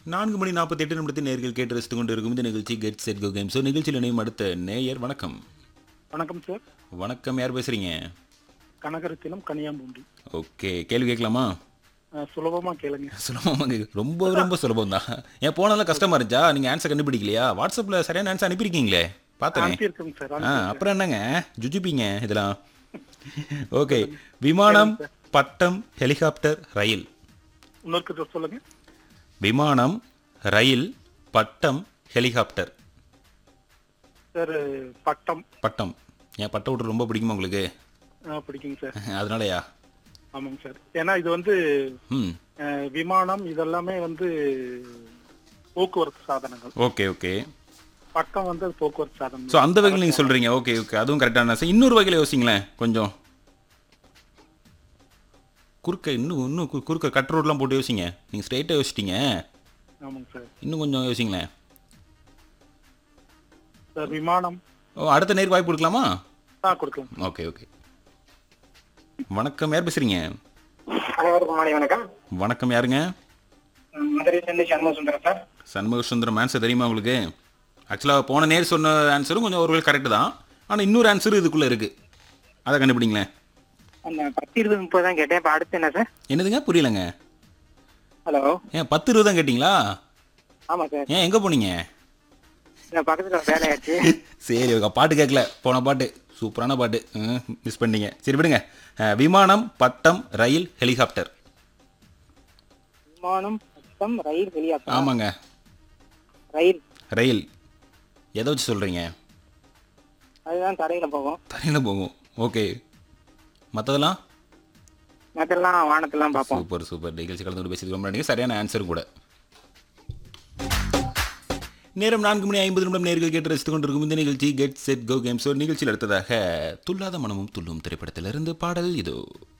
நான்கு மணி நாற்பத்தி எட்டு நிமிடத்தில் நேர்கள் கேட்டு ரசித்துக் கொண்டு இருக்கும் இந்த நிகழ்ச்சி get set go game show நிகழ்ச்சியில் இணையும் அடுத்த நேயர் வணக்கம் வணக்கம் சார் வணக்கம் யார் பேசுறீங்க கனகரத்தினம் கனியாம்பூண்டி ஓகே கேள்வி கேட்கலாமா அஹ், சுலபமா கேளுங்க சுலபமாக கேக்கு- ரொம்ப ரொம்ப சுலபம் தான் ஏன் போனாலும் கஷ்டமா இருந்துச்சா நீங்கள் ஆன்சர் கண்டுபிடிக்கலையா வாட்ஸ்அப்பில் சரியான ஆன்சர் அனுப்பியிருக்கீங்களே பார்த்தேனே அனுப்பியிருக்கேங்க சார் ஆ அனுப்பி- அப்புறம் என்னங்க ஜுஜுபிங்க இதெல்லாம் ஓகே விமானம் பட்டம் ஹெலிகாப்டர் ரயில் இன்னொரு தடவை சொல்லுங்க விமானம் ரயில் பட்டம் ஹெலிகாப்டர் சார் பட்டம் பட்டம் ஏன் பட்டம் விட்டு ரொம்ப பிடிக்குமா உங்களுக்கு அஹ், பிடிக்குங்க சார் அதனாலயா ஆமாங்க சார் ஏன்னா இது வந்து ம் அஹ், விமானம் இதெல்லாமே வந்து போக்குவரத்து சாதனங்கள் ஓகே ஓகே பட்டம் வந்து அது போக்குவரத்து ஸோ சாதனம் அந்த வகையில் நீங்கள் சொல்கிறீங்க ஓகே ஓகே அதுவும் கரெக்டான சார் இன்னொரு வகையில் யோசிங்களேன் கொஞ்சம் குறுக்க இன்னும் இன்னும் கு- குறுக்க கட் ரோட்லாம் போட்டு யோசிங்க நீங்கள் ஸ்ட்ரைட்டாக யோசிச்சிட்டீங்க ஆமாங்க சார் இன்னும் கொஞ்சம் யோசிங்களேன் சார் விமானம் ஓ அடுத்த நேருக்கு வாய்ப்பு கொடுக்கலாமா தான் கொடுக்கலாம் ஓகே ஓகே வணக்கம் யார் பேசுறீங்க அனைவருக்கும் மாலை வணக்கம் வணக்கம் யாருங்க மதுரையிலிருந்து சண்முக சுந்தரம் சார் சண்முக சுந்தரம் ஆன்சர் தெரியுமா உங்களுக்கு ஆக்சுவலாக போன நேர் சொன்ன ஆன்சரும் கொஞ்சம் ஒரு கரெக்டு தான் ஆனால் இன்னொரு ஆன்சரும் இதுக்குள்ளே இருக்குது அதை கண்டுபிடிங்களேன் அந்த பத்து இருபது முப்பது தான் கேட்டேன் இப்போ அடுத்து என்ன சார் என்னதுங்க புரியலங்க ஹலோ ஏன் பத்து இருபது தான் கேட்டிங்களா ஆமாம் சார் ஏன் எங்கே போனீங்க இந்த பக்கத்தில் ஒரு வேலை ஆயிடுச்சு சரி ஓகே பாட்டு கேட்கல போன பாட்டு சூப்பரான பாட்டு மிஸ் பண்ணீங்க சரி விடுங்க அஹ், விமானம் பட்டம் ரயில் ஹெலிகாப்டர் விமானம் பட்டம் ரயில் வெளியாக்கம் ஆமாங்க ரயில் ரயில் எதை வச்சு சொல்கிறீங்க அதுதான் தரையில் போகும் தரையில் போகும் ஓகே மற்றதெல்லாம் மற்றெல்லாம் வானத்தெல்லாம் பார்ப்போம் சூப்பர் சூப்பர் நிகழ்ச்சி கலந்து கொண்டு பேசியது ரொம்ப நன்றி சரியான ஆன்சர் கூட நேரம் நான்கு மணி ஐம்பது நிமிடம் நேர்கள் கேட்டு ரசித்துக் கொண்டிருக்கும் இந்த நிகழ்ச்சி get set go game show நிகழ்ச்சியில் அடுத்ததாக துல்லாத மனமும் துள்ளும் திரைப்படத்திலிருந்து பாடல் இதோ